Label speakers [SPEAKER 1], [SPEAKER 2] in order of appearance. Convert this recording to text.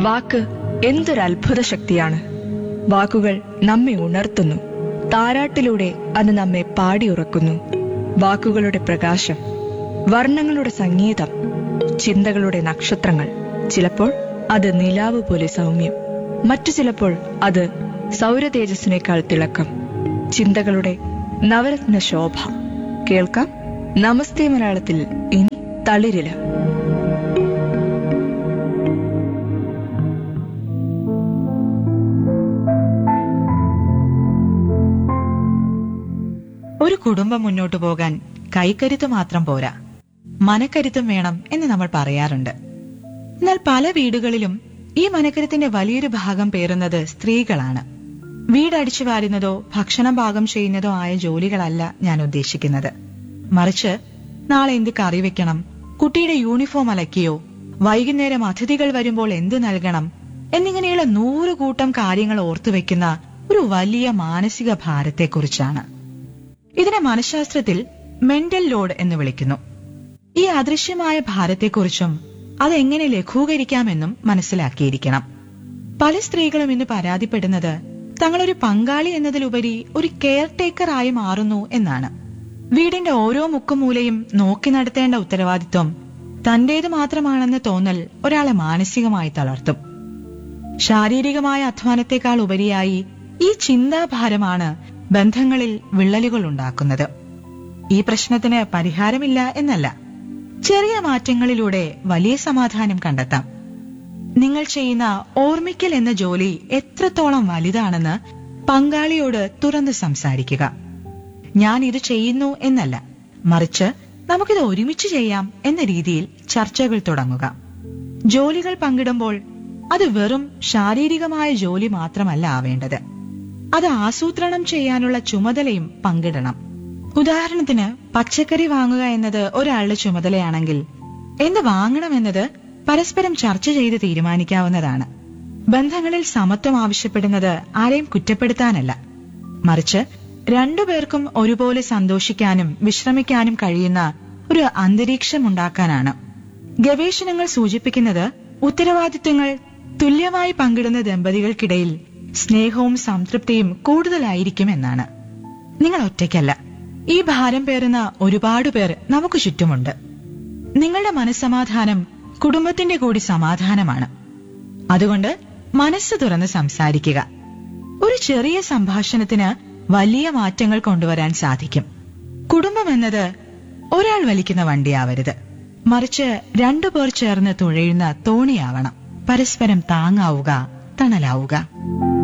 [SPEAKER 1] വാക്ക് എന്തൊരു അത്ഭുത ശക്തിയാണ് വാക്കുകൾ നമ്മെ ഉണർത്തുന്നു താരാട്ടിലൂടെ അത് നമ്മെ പാടിയുറക്കുന്നു വാക്കുകളുടെ പ്രകാശം വർണ്ണങ്ങളുടെ സംഗീതം ചിന്തകളുടെ നക്ഷത്രങ്ങൾ ചിലപ്പോൾ അത് നിലാവ് പോലെ സൗമ്യം മറ്റു ചിലപ്പോൾ അത് സൗരതേജസ്സിനേക്കാൾ തിളക്കം ചിന്തകളുടെ നവരത്ന ശോഭ കേൾക്കാം നമസ്തേ മലയാളത്തിൽ ഇനി തളിരില
[SPEAKER 2] ഒരു കുടുംബം മുന്നോട്ടു പോകാൻ കൈക്കരുത്ത് മാത്രം പോരാ മനക്കരുത്തും വേണം എന്ന് നമ്മൾ പറയാറുണ്ട് എന്നാൽ പല വീടുകളിലും ഈ മനക്കരുത്തിന്റെ വലിയൊരു ഭാഗം പേറുന്നത് സ്ത്രീകളാണ് വീടടിച്ചു വാരുന്നതോ ഭക്ഷണം പാകം ചെയ്യുന്നതോ ആയ ജോലികളല്ല ഞാൻ ഉദ്ദേശിക്കുന്നത് മറിച്ച് നാളെ എന്ത് കറി വെക്കണം കുട്ടിയുടെ യൂണിഫോം അലക്കിയോ വൈകുന്നേരം അതിഥികൾ വരുമ്പോൾ എന്ത് നൽകണം എന്നിങ്ങനെയുള്ള നൂറ് കൂട്ടം കാര്യങ്ങൾ ഓർത്തുവെക്കുന്ന ഒരു വലിയ മാനസിക ഭാരത്തെക്കുറിച്ചാണ് ഇതിനെ മനഃശാസ്ത്രത്തിൽ മെന്റൽ ലോഡ് എന്ന് വിളിക്കുന്നു ഈ അദൃശ്യമായ ഭാരത്തെക്കുറിച്ചും അതെങ്ങനെ ലഘൂകരിക്കാമെന്നും മനസ്സിലാക്കിയിരിക്കണം പല സ്ത്രീകളും ഇന്ന് പരാതിപ്പെടുന്നത് തങ്ങളൊരു പങ്കാളി എന്നതിലുപരി ഒരു കെയർ ടേക്കർ ആയി മാറുന്നു എന്നാണ് വീടിന്റെ ഓരോ മുക്കുമൂലയും നോക്കി നടത്തേണ്ട ഉത്തരവാദിത്വം തന്റേത് മാത്രമാണെന്ന് തോന്നൽ ഒരാളെ മാനസികമായി തളർത്തും ശാരീരികമായ അധ്വാനത്തെക്കാൾ ഉപരിയായി ഈ ചിന്താഭാരമാണ് ബന്ധങ്ങളിൽ വിള്ളലുകൾ ഉണ്ടാക്കുന്നത് ഈ പ്രശ്നത്തിന് പരിഹാരമില്ല എന്നല്ല ചെറിയ മാറ്റങ്ങളിലൂടെ വലിയ സമാധാനം കണ്ടെത്താം നിങ്ങൾ ചെയ്യുന്ന ഓർമ്മിക്കൽ എന്ന ജോലി എത്രത്തോളം വലുതാണെന്ന് പങ്കാളിയോട് തുറന്ന് സംസാരിക്കുക ഞാൻ ഇത് ചെയ്യുന്നു എന്നല്ല മറിച്ച് നമുക്കിത് ഒരുമിച്ച് ചെയ്യാം എന്ന രീതിയിൽ ചർച്ചകൾ തുടങ്ങുക ജോലികൾ പങ്കിടുമ്പോൾ അത് വെറും ശാരീരികമായ ജോലി മാത്രമല്ല ആവേണ്ടത് അത് ആസൂത്രണം ചെയ്യാനുള്ള ചുമതലയും പങ്കിടണം ഉദാഹരണത്തിന് പച്ചക്കറി വാങ്ങുക എന്നത് ഒരാളുടെ ചുമതലയാണെങ്കിൽ എന്ത് വാങ്ങണമെന്നത് പരസ്പരം ചർച്ച ചെയ്ത് തീരുമാനിക്കാവുന്നതാണ് ബന്ധങ്ങളിൽ സമത്വം ആവശ്യപ്പെടുന്നത് ആരെയും കുറ്റപ്പെടുത്താനല്ല മറിച്ച് രണ്ടുപേർക്കും ഒരുപോലെ സന്തോഷിക്കാനും വിശ്രമിക്കാനും കഴിയുന്ന ഒരു അന്തരീക്ഷം ഉണ്ടാക്കാനാണ് ഗവേഷണങ്ങൾ സൂചിപ്പിക്കുന്നത് ഉത്തരവാദിത്തങ്ങൾ തുല്യമായി പങ്കിടുന്ന ദമ്പതികൾക്കിടയിൽ സ്നേഹവും സംതൃപ്തിയും കൂടുതലായിരിക്കും എന്നാണ് നിങ്ങൾ ഒറ്റയ്ക്കല്ല ഈ ഭാരം പേറുന്ന ഒരുപാട് പേർ നമുക്ക് ചുറ്റുമുണ്ട് നിങ്ങളുടെ മനസ്സമാധാനം കുടുംബത്തിന്റെ കൂടി സമാധാനമാണ് അതുകൊണ്ട് മനസ്സ് തുറന്ന് സംസാരിക്കുക ഒരു ചെറിയ സംഭാഷണത്തിന് വലിയ മാറ്റങ്ങൾ കൊണ്ടുവരാൻ സാധിക്കും കുടുംബം എന്നത് ഒരാൾ വലിക്കുന്ന വണ്ടിയാവരുത് മറിച്ച് രണ്ടുപേർ ചേർന്ന് തുഴയുന്ന തോണിയാവണം പരസ്പരം താങ്ങാവുക തണലാവുക